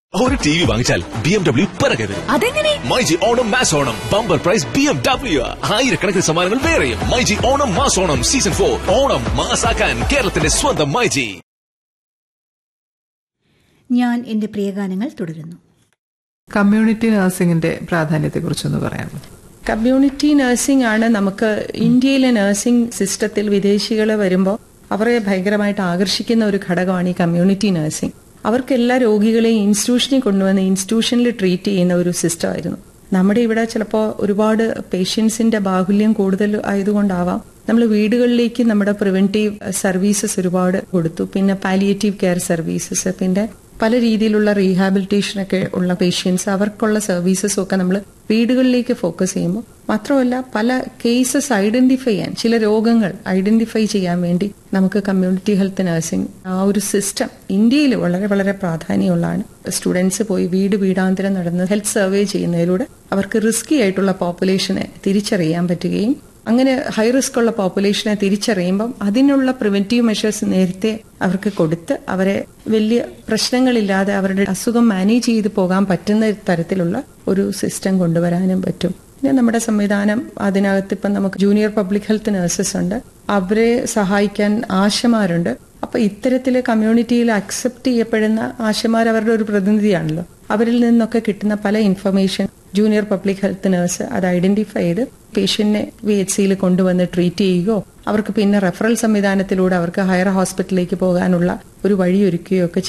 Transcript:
ഒരു T V വാങ്ങിച്ചാൽ B M W പിറകെ വരും അതെങ്ങനെ myG Onam mass Onam bumper prize B M W ആയിരക്കണക്കിന് സമ്മാനങ്ങൾ വേറെയും myG Onam mass Onam season for Onam മാസാക്കാൻ കേരളത്തിന്റെ സ്വന്തം മൈജി ഞാൻ എന്റെ പ്രിയഗാനങ്ങൾ തുടരുന്നു കമ്മ്യൂണിറ്റി നഴ്സിംഗിന്റെ പ്രാധാന്യത്തെക്കുറിച്ചൊന്ന് പറയാമോ കമ്മ്യൂണിറ്റി നഴ്സിംഗ് ആണ് നമുക്ക് ഇന്ത്യയിലെ നഴ്സിംഗ് സിസ്റ്റത്തിൽ വിദേശികൾ വരുമ്പോൾ അവരെ ഭയങ്കരമായിട്ട് ആകർഷിക്കുന്ന ഒരു ഘടകമാണ് ഈ കമ്മ്യൂണിറ്റി നഴ്സിംഗ് അവർക്ക് എല്ലാ രോഗികളെയും ഇൻസ്റ്റിറ്റ്യൂഷനിൽ കൊണ്ടുവന്ന് ഇൻസ്റ്റിറ്റ്യൂഷനിൽ ട്രീറ്റ് ചെയ്യുന്ന ഒരു സിസ്റ്റം ആയിരുന്നു നമ്മുടെ ഇവിടെ ചിലപ്പോൾ ഒരുപാട് പേഷ്യൻസിന്റെ ബാഹുല്യം കൂടുതൽ ആയതുകൊണ്ടാവാം നമ്മൾ വീടുകളിലേക്ക് നമ്മുടെ പ്രിവെന്റീവ് സർവീസസ് ഒരുപാട് കൊടുത്തു പിന്നെ പാലിയേറ്റീവ് കെയർ സർവീസസ് പിന്നെ പല രീതിയിലുള്ള റീഹാബിലിറ്റേഷൻ ഒക്കെ ഉള്ള പേഷ്യൻസ് അവർക്കുള്ള സർവീസസും ഒക്കെ നമ്മൾ വീടുകളിലേക്ക് ഫോക്കസ് ചെയ്യുമ്പോൾ മാത്രമല്ല പല കേസസ് ഐഡന്റിഫൈ ചെയ്യാൻ ചില രോഗങ്ങൾ ഐഡന്റിഫൈ ചെയ്യാൻ വേണ്ടി നമുക്ക് കമ്മ്യൂണിറ്റി ഹെൽത്ത് നഴ്സിംഗ് ആ ഒരു സിസ്റ്റം ഇന്ത്യയിൽ വളരെ വളരെ പ്രാധാന്യമുള്ളതാണ് സ്റ്റുഡൻസ് പോയി വീട് വീടാന്തരം നടന്ന് ഹെൽത്ത് സർവേ ചെയ്യുന്നതിലൂടെ അവർക്ക് റിസ്കി ആയിട്ടുള്ള പോപ്പുലേഷനെ തിരിച്ചറിയാൻ പറ്റുകയും അങ്ങനെ ഹൈ റിസ്ക് ഉള്ള പോപ്പുലേഷനെ തിരിച്ചറിയുമ്പം അതിനുള്ള പ്രിവെന്റീവ് മെഷേഴ്സ് നേരത്തെ അവർക്ക് കൊടുത്ത് അവരെ വലിയ പ്രശ്നങ്ങളില്ലാതെ അവരുടെ അസുഖം മാനേജ് ചെയ്ത് പോകാൻ പറ്റുന്ന തരത്തിലുള്ള ഒരു സിസ്റ്റം കൊണ്ടുവരാനും പറ്റും പിന്നെ നമ്മുടെ സംവിധാനം അതിനകത്ത് ഇപ്പം നമുക്ക് ജൂനിയർ പബ്ലിക് ഹെൽത്ത് നഴ്സസ് ഉണ്ട് അവരെ സഹായിക്കാൻ ആശമാരുണ്ട് അപ്പൊ ഇത്തരത്തില് കമ്മ്യൂണിറ്റിയിൽ അക്സെപ്റ്റ് ചെയ്യപ്പെടുന്ന ആശമാർ അവരുടെ ഒരു പ്രതിനിധിയാണല്ലോ അവരിൽ നിന്നൊക്കെ കിട്ടുന്ന പല information junior public health nurse അത് ഐഡന്റിഫൈ ചെയ്ത് പേഷ്യന്റിനെ വി എച്ച് സിയിൽ കൊണ്ടുവന്ന് ട്രീറ്റ് ചെയ്യുകയോ അവർക്ക് പിന്നെ റെഫറൽ സംവിധാനത്തിലൂടെ അവർക്ക് ഹയർ ഹോസ്പിറ്റലിലേക്ക് പോകാനുള്ള ഒരു വഴിയൊരുക്കുകയോ ഒക്കെ